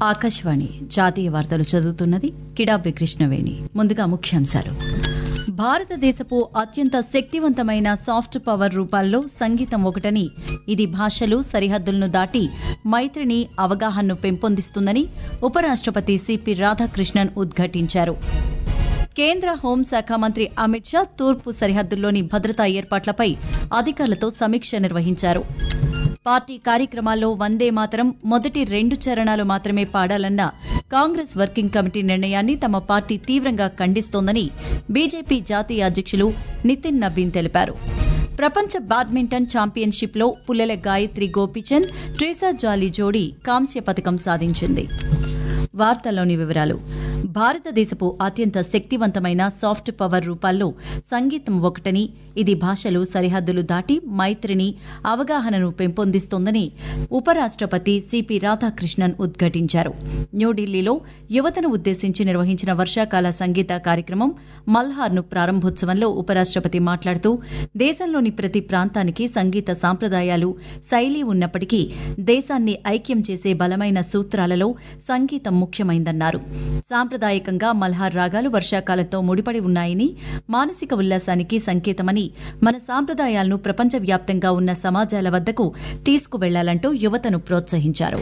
ఆకాశవాణి జాతీయ వార్తలు చదువుతున్నది కిడాబి కృష్ణవేణి ముందుగా ముఖ్యాంశాలు భారతదేశపు అత్యంత శక్తివంతమైన సాఫ్ట్ పవర్ రూపాల్లో సంగీతం ఒకటని ఇది భాషలు సరిహద్దులను దాటి మైత్రిని అవగాహనను పెంపొందిస్తుందని ఉపరాష్ట్రపతి సిపి రాధాకృష్ణన్ ఉద్ఘాటించారు కేంద్ర హోంశాఖ మంత్రి అమిత్ షా తూర్పు సరిహద్దుల్లోని భద్రతా ఏర్పాట్లపై అధికారులతో సమీక్ష నిర్వహించారు పార్టీ కార్యక్రమాల్లో వందే మాతరం మొదటి రెండు చరణాలు మాత్రమే పాడాలన్న కాంగ్రెస్ వర్కింగ్ కమిటీ నిర్ణయాన్ని తమ పార్టీ తీవ్రంగా ఖండిస్తోందని బీజేపీ జాతీయ అధ్యక్షులు నితిన్ నబీన్ తెలిపారు ప్రపంచ బ్యాడ్మింటన్ ఛాంపియన్షిప్లో పుల్లెల గాయత్రి గోపిచంద్ ట్రీసా జాలీ జోడీ కాంస్య పథకం సాధించింది వార్తల్లోని వివరాలు భారతదేశపు అత్యంత శక్తివంతమైన సాఫ్ట్ పవర్ రూపాల్లో సంగీతం ఒకటని ఇది భాషలు సరిహద్దులు దాటి మైత్రిని అవగాహనను పెంపొందిస్తోందని ఉపరాష్ట్రపతి సిపి రాధాకృష్ణన్ ఉద్ఘాటించారు న్యూఢిల్లీలో యువతను ఉద్దేశించి నిర్వహించిన వర్షాకాల సంగీత కార్యక్రమం మల్హార్ను ప్రారంభోత్సవంలో ఉపరాష్ట్రపతి మాట్లాడుతూ దేశంలోని ప్రతి ప్రాంతానికి సంగీత సాంప్రదాయాలు శైలి ఉన్నప్పటికీ దేశాన్ని ఐక్యం చేసే బలమైన సూత్రాలలో సంగీతం ముఖ్యమైందన్నారు సాంప్రదాయకంగా మల్హార్ రాగాలు వర్షాకాలంతో ముడిపడి ఉన్నాయని మానసిక ఉల్లాసానికి సంకేతమని మన సాంప్రదాయాలను ప్రపంచవ్యాప్తంగా ఉన్న సమాజాల వద్దకు తీసుకువెళ్లాలంటూ యువతను ప్రోత్సహించారు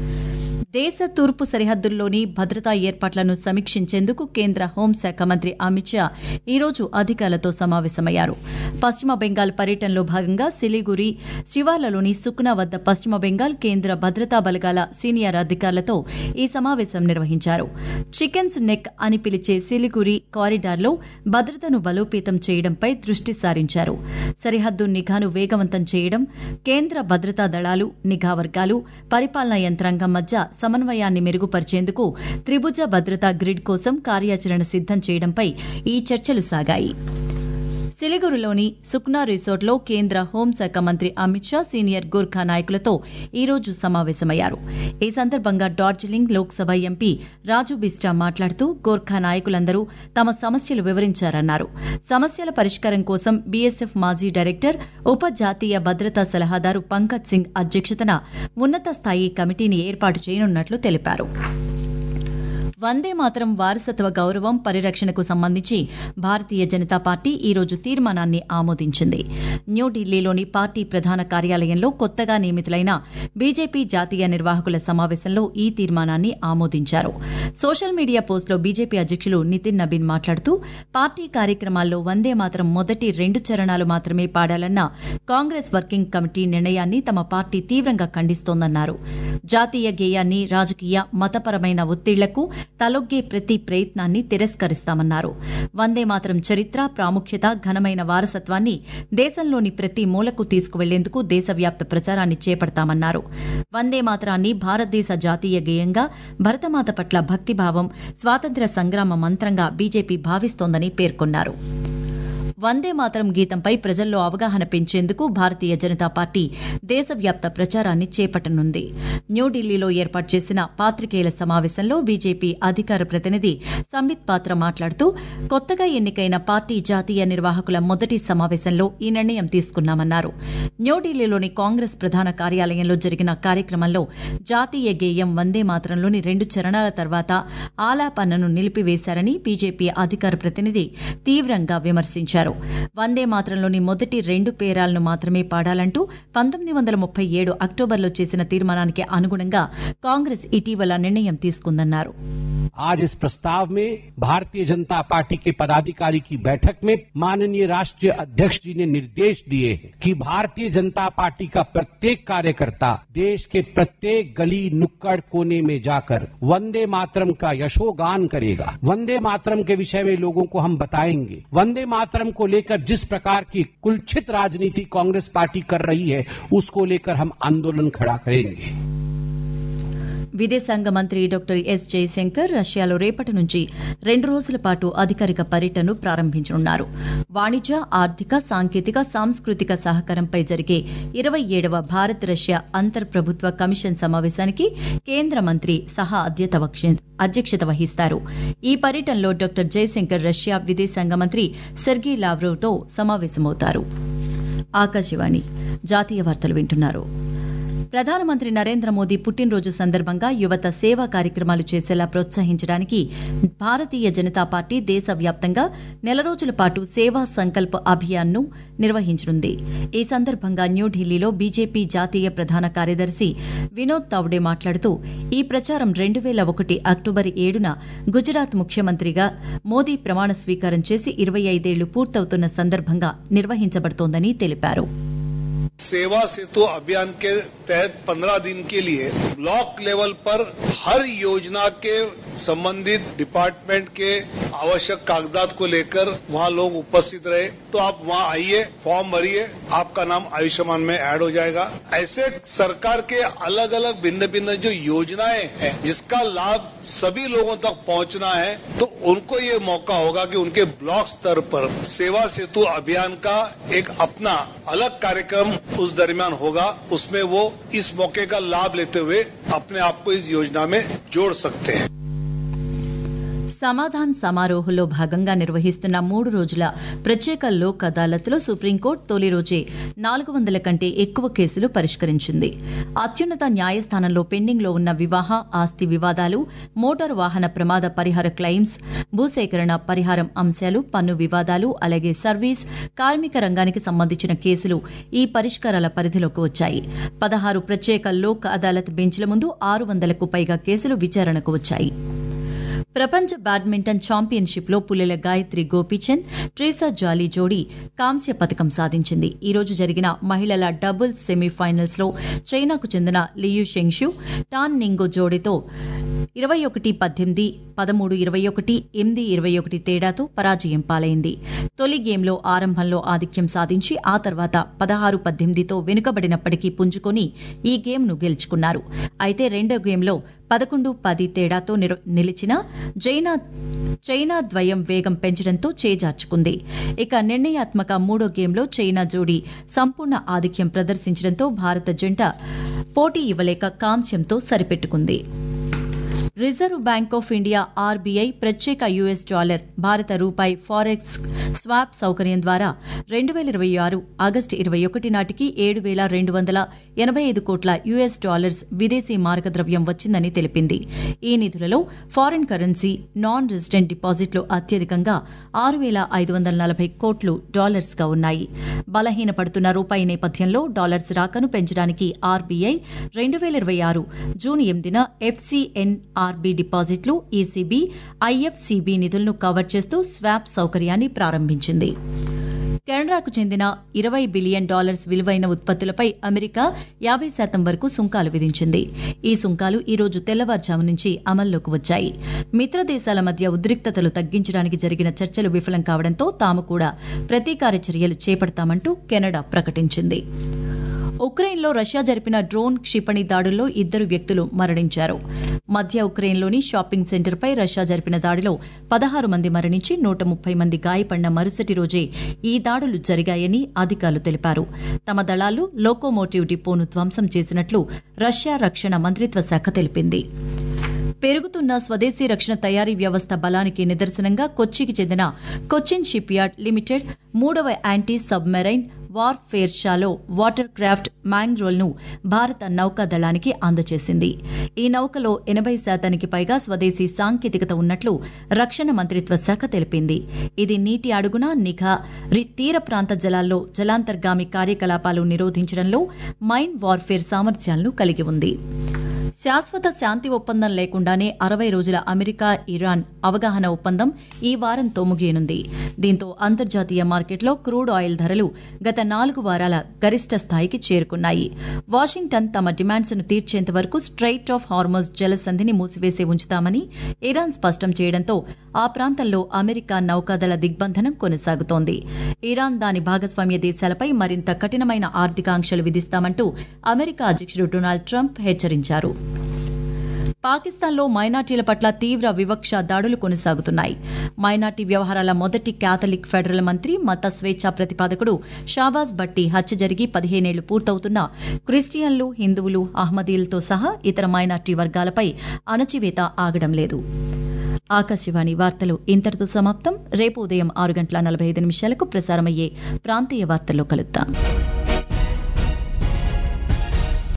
దేశ తూర్పు సరిహద్దుల్లోని భద్రతా ఏర్పాట్లను సమీక్షించేందుకు కేంద్ర హోంశాఖ మంత్రి అమిత్ షా ఈరోజు అధికారులతో సమావేశమయ్యారు పశ్చిమ బెంగాల్ పర్యటనలో భాగంగా సిలిగురి శివార్లలోని సుక్నా వద్ద పశ్చిమ బెంగాల్ కేంద్ర భద్రతా బలగాల సీనియర్ అధికారులతో ఈ సమావేశం నిర్వహించారు చికెన్స్ నెక్ అని పిలిచే సిలిగురి కారిడార్లో భద్రతను బలోపేతం చేయడంపై దృష్టి సారించారు సరిహద్దు నిఘాను వేగవంతం చేయడం కేంద్ర భద్రతా దళాలు నిఘా వర్గాలు పరిపాలనా యంత్రాంగం మధ్య సమన్వయాన్ని మెరుగుపరిచేందుకు త్రిభుజ భద్రతా గ్రిడ్ కోసం కార్యాచరణ సిద్ధం చేయడంపై ఈ చర్చలు సాగాయి సిలిగురిలోని సుక్నా రిసార్ట్లో కేంద్ర హోంశాఖ మంత్రి అమిత్ షా సీనియర్ గూర్ఖా నాయకులతో ఈ రోజు సమావేశమయ్యారు ఈ సందర్భంగా డార్జిలింగ్ లోక్సభ ఎంపీ రాజు బిస్టా మాట్లాడుతూ గోర్ఖా నాయకులందరూ తమ సమస్యలు వివరించారన్నారు సమస్యల పరిష్కారం కోసం బీఎస్ఎఫ్ మాజీ డైరెక్టర్ ఉప జాతీయ భద్రతా సలహాదారు పంకజ్ సింగ్ అధ్యక్షతన ఉన్నత స్థాయి కమిటీని ఏర్పాటు చేయనున్నట్లు తెలిపారు వందే మాతరం వారసత్వ గౌరవం పరిరక్షణకు సంబంధించి భారతీయ జనతా పార్టీ ఈ రోజు తీర్మానాన్ని ఆమోదించింది న్యూఢిల్లీలోని పార్టీ ప్రధాన కార్యాలయంలో కొత్తగా నియమితులైన బీజేపీ జాతీయ నిర్వాహకుల సమావేశంలో ఈ తీర్మానాన్ని ఆమోదించారు సోషల్ మీడియా పోస్టులో బీజేపీ అధ్యక్షులు నితిన్ నబీన్ మాట్లాడుతూ పార్టీ కార్యక్రమాల్లో వందే మాతరం మొదటి రెండు చరణాలు మాత్రమే పాడాలన్న కాంగ్రెస్ వర్కింగ్ కమిటీ నిర్ణయాన్ని తమ పార్టీ తీవ్రంగా ఖండిస్తోందన్నారు జాతీయ గేయాన్ని రాజకీయ మతపరమైన ఒత్తిళ్లకు తలొగ్గే ప్రతి ప్రయత్నాన్ని తిరస్కరిస్తామన్నారు వందే మాతరం చరిత్ర ప్రాముఖ్యత ఘనమైన వారసత్వాన్ని దేశంలోని ప్రతి మూలకు తీసుకువెళ్లేందుకు దేశవ్యాప్త ప్రచారాన్ని చేపడతామన్నారు వందే మాతరాన్ని భారతదేశ జాతీయ గేయంగా భరతమాత పట్ల భక్తిభావం స్వాతంత్ర్య సంగ్రామ మంత్రంగా బీజేపీ భావిస్తోందని పేర్కొన్నారు వందే మాతరం గీతంపై ప్రజల్లో అవగాహన పెంచేందుకు భారతీయ జనతా పార్టీ దేశవ్యాప్త ప్రచారాన్ని చేపట్టనుంది న్యూఢిల్లీలో ఏర్పాటు చేసిన పాత్రికేయుల సమావేశంలో బీజేపీ అధికార ప్రతినిధి సంబిత్ పాత్ర మాట్లాడుతూ కొత్తగా ఎన్నికైన పార్టీ జాతీయ నిర్వాహకుల మొదటి సమావేశంలో ఈ నిర్ణయం తీసుకున్నామన్నారు న్యూఢిల్లీలోని కాంగ్రెస్ ప్రధాన కార్యాలయంలో జరిగిన కార్యక్రమంలో జాతీయ గేయం వందే మాతరంలోని రెండు చరణాల తర్వాత ఆలాపన్నను నిలిపివేశారని బీజేపీ అధికార ప్రతినిధి తీవ్రంగా విమర్శించారు వందే మాత్రంలోని మొదటి రెండు పేరాలను మాత్రమే పాడాలంటూ పంతొమ్మిది వందల ముప్పై ఏడు అక్టోబర్లో చేసిన తీర్మానానికి అనుగుణంగా కాంగ్రెస్ ఇటీవల నిర్ణయం తీసుకుందన్నారు आज इस प्रस्ताव में भारतीय जनता पार्टी के पदाधिकारी की बैठक में माननीय राष्ट्रीय अध्यक्ष जी ने निर्देश दिए हैं कि भारतीय जनता पार्टी का प्रत्येक कार्यकर्ता देश के प्रत्येक गली नुक्कड़ कोने में जाकर वंदे मातरम का यशोगान करेगा वंदे मातरम के विषय में लोगों को हम बताएंगे वंदे मातरम को लेकर जिस प्रकार की कुलछित राजनीति कांग्रेस पार्टी कर रही है उसको लेकर हम आंदोलन खड़ा करेंगे విదేశాంగ మంత్రి డాక్టర్ ఎస్ జయశంకర్ రష్యాలో రేపటి నుంచి రెండు రోజుల పాటు అధికారిక పర్యటనను ప్రారంభించనున్నారు వాణిజ్య ఆర్థిక సాంకేతిక సాంస్కృతిక సహకారంపై జరిగే ఇరవై ఏడవ భారత్ రష్యా అంతర్ ప్రభుత్వ కమిషన్ సమావేశానికి కేంద్ర మంత్రి సహా అధ్యక్షత వహిస్తారు ఈ పర్యటనలో డాక్టర్ జయశంకర్ రష్యా విదేశాంగ మంత్రి సెర్గీ లావ్రోవ్తో సమావేశమవుతారు ఆకాశవాణి జాతీయ వార్తలు వింటున్నారు ప్రధానమంత్రి నరేంద్ర మోదీ పుట్టినరోజు సందర్భంగా యువత సేవా కార్యక్రమాలు చేసేలా ప్రోత్సహించడానికి భారతీయ జనతా పార్టీ దేశవ్యాప్తంగా నెల రోజుల పాటు సేవా సంకల్ప్ అభియాన్ను నిర్వహించనుంది ఈ సందర్భంగా న్యూఢిల్లీలో బీజేపీ జాతీయ ప్రధాన కార్యదర్శి వినోద్ తావ్డే మాట్లాడుతూ ఈ ప్రచారం రెండు వేల ఒకటి అక్టోబర్ ఏడున గుజరాత్ ముఖ్యమంత్రిగా మోదీ ప్రమాణ స్వీకారం చేసి ఇరవై ఐదేళ్లు పూర్తవుతున్న సందర్భంగా నిర్వహించబడుతోందని తెలిపారు सेवा सेतु अभियान के तहत 15 दिन के लिए ब्लॉक लेवल पर हर योजना के संबंधित डिपार्टमेंट के आवश्यक कागजात को लेकर वहाँ लोग उपस्थित रहे तो आप वहाँ आइए फॉर्म भरिए आपका नाम आयुष्मान में ऐड हो जाएगा ऐसे सरकार के अलग अलग भिन्न भिन्न जो योजनाएं हैं जिसका लाभ सभी लोगों तक पहुंचना है तो उनको ये मौका होगा कि उनके ब्लॉक स्तर पर सेवा सेतु अभियान का एक अपना अलग कार्यक्रम उस दरमियान होगा उसमें वो इस मौके का लाभ लेते हुए अपने आप को इस योजना में जोड़ सकते हैं సమాధాన్ సమారోహంలో భాగంగా నిర్వహిస్తున్న మూడు రోజుల ప్రత్యేక లోక్ అదాలత్లో సుప్రీంకోర్టు తొలి రోజే నాలుగు వందల కంటే ఎక్కువ కేసులు పరిష్కరించింది అత్యున్నత న్యాయస్థానంలో పెండింగ్లో ఉన్న వివాహ ఆస్తి వివాదాలు మోటారు వాహన ప్రమాద పరిహార క్లెయిమ్స్ భూసేకరణ పరిహారం అంశాలు పన్ను వివాదాలు అలాగే సర్వీస్ కార్మిక రంగానికి సంబంధించిన కేసులు ఈ పరిష్కారాల పరిధిలోకి వచ్చాయి పదహారు ప్రత్యేక లోక్ అదాలత్ బెంచ్ల ముందు ఆరు వందలకు పైగా కేసులు విచారణకు వచ్చాయి ప్రపంచ బ్యాడ్మింటన్ ఛాంపియన్షిప్లో పుల్లెల గాయత్రి గోపీచంద్ ట్రీసా జాలీ జోడీ కాంస్య పథకం సాధించింది ఈ రోజు జరిగిన మహిళల డబుల్స్ సెమీఫైనల్స్లో చైనాకు చెందిన లియు షెంగ్షు టాన్ నింగో జోడీతో ఇరవై ఒకటి పద్దెనిమిది పదమూడు ఇరవై ఒకటి ఎనిమిది ఇరవై ఒకటి తేడాతో పరాజయం పాలైంది తొలి గేమ్లో ఆరంభంలో ఆధిక్యం సాధించి ఆ తర్వాత పదహారు పద్దెనిమిదితో వెనుకబడినప్పటికీ పుంజుకొని ఈ గేమ్ను గెలుచుకున్నారు అయితే రెండో గేమ్లో పదకొండు పది తేడాతో నిర- నిలిచిన జైనా చైనా ద్వయం వేగం పెంచడంతో చేజార్చుకుంది ఇక నిర్ణయాత్మక మూడో గేమ్లో చైనా జోడీ సంపూర్ణ ఆధిక్యం ప్రదర్శించడంతో భారత జంట పోటీ ఇవ్వలేక కాంస్యంతో సరిపెట్టుకుంది reserve bank of India RBI ప్రత్యేక యుఎస్ డాలర్ భారత రూపాయి ఫారెక్స్ స్వాప్ సౌకర్యం ద్వారా రెండు వేల ఇరవై ఆరు ఆగస్టు ఇరవై ఒకటి నాటికి ఏడు వేల రెండు వందల ఎనభై ఐదు కోట్ల యుఎస్ డాలర్స్ విదేశీ మార్గద్రవ్యం వచ్చిందని తెలిపింది ఈ నిధులలో ఫారిన్ కరెన్సీ నాన్ రెసిడెంట్ డిపాజిట్లు అత్యధికంగా ఆరు వేల ఐదు వందల నలభై కోట్లు డాలర్స్గా ఉన్నాయి బలహీనపడుతున్న రూపాయి నేపథ్యంలో డాలర్స్ రాకను పెంచడానికి ఆర్బీఐ రెండు వేల ఇరవై ఆరు జూన్ ఎనిమిదిన ఎఫ్సీఎన్ఆర్బీ డిపాజిట్లు ఈసీబీ ఐఎఫ్సీబీ నిధులను కవర్ చేస్తూ స్వాప్ సౌకర్యాన్ని ప్రారంభించింది కెనడాకు చెందిన ఇరవై బిలియన్ డాలర్స్ విలువైన ఉత్పత్తులపై అమెరికా యాభై శాతం వరకు సుంకాలు విధించింది ఈ సుంకాలు ఈ రోజు తెల్లవారుజాము నుంచి అమల్లోకి వచ్చాయి మిత్ర దేశాల మధ్య ఉద్రిక్తతలు తగ్గించడానికి జరిగిన చర్చలు విఫలం కావడంతో తాము కూడా ప్రతీకార చర్యలు చేపడతామంటూ కెనడా ప్రకటించింది ఉక్రెయిన్లో రష్యా జరిపిన డ్రోన్ క్షిపణి దాడుల్లో ఇద్దరు వ్యక్తులు మరణించారు మధ్య ఉక్రెయిన్లోని షాపింగ్ సెంటర్పై రష్యా జరిపిన దాడిలో పదహారు మంది మరణించి నూట ముప్పై మంది గాయపడిన మరుసటి రోజే ఈ దాడులు జరిగాయని అధికారులు తెలిపారు తమ దళాలు లోకోమోటివ్ డిపోను ధ్వంసం చేసినట్లు రష్యా రక్షణ మంత్రిత్వ శాఖ తెలిపింది పెరుగుతున్న స్వదేశీ రక్షణ తయారీ వ్యవస్థ బలానికి నిదర్శనంగా కొచ్చికి చెందిన కొచ్చిన్ షిప్ యార్డ్ లిమిటెడ్ మూడవ anti submarine warfare shallow water craft Mangrol ను భారత నౌకాదళానికి అందజేసింది ఈ నౌకలో ఎనభై శాతానికి పైగా స్వదేశీ సాంకేతికత ఉన్నట్లు రక్షణ మంత్రిత్వ శాఖ తెలిపింది ఇది నీటి అడుగున నిఘా రి- తీర ప్రాంత జలాల్లో జలాంతర్గామి కార్యకలాపాలు నిరోధించడంలో మైన్ వార్ఫేర్ సామర్థ్యాలను కలిగి ఉంది శాశ్వత శాంతి ఒప్పందం లేకుండానే అరవై రోజుల అమెరికా ఇరాన్ అవగాహన ఒప్పందం ఈ వారంతో ముగియనుంది దీంతో అంతర్జాతీయ మార్కెట్లో క్రూడ్ ఆయిల్ ధరలు గత నాలుగు వారాల గరిష్ట స్థాయికి చేరుకున్నాయి వాషింగ్టన్ తమ డిమాండ్స్ ను తీర్చేంత వరకు స్ట్రైట్ ఆఫ్ హార్మోస్ జలసంధిని మూసివేసి ఉంచుతామని ఇరాన్ స్పష్టం చేయడంతో ఆ ప్రాంతంలో అమెరికా నౌకాదళ దిగ్బంధనం కొనసాగుతోంది ఇరాన్ దాని భాగస్వామ్య దేశాలపై మరింత కఠినమైన ఆర్థిక ఆంక్షలు విధిస్తామంటూ అమెరికా అధ్యక్షుడు డొనాల్డ్ ట్రంప్ హెచ్చరించారు పాకిస్తాన్లో మైనార్టీల పట్ల తీవ్ర వివక్ష దాడులు కొనసాగుతున్నాయి మైనార్టీ వ్యవహారాల మొదటి క్యాథలిక్ ఫెడరల్ మంత్రి మత స్వేచ్ఛ ప్రతిపాదకుడు షాబాజ్ భట్టి హత్య జరిగి పదిహేనేళ్లు పూర్తవుతున్న క్రిస్టియన్లు హిందువులు అహ్మదీలతో సహా ఇతర మైనార్టీ వర్గాలపై అణచివేత ఆగడం లేదు ఆకాశవాణి వార్తలు ఇంతటితో సమాప్తం రేపు ఉదయం ఆరు గంటల నలభై ఐదు నిమిషాలకు ప్రసారమయ్యే ప్రాంతీయ వార్తల్లో కలుద్దాం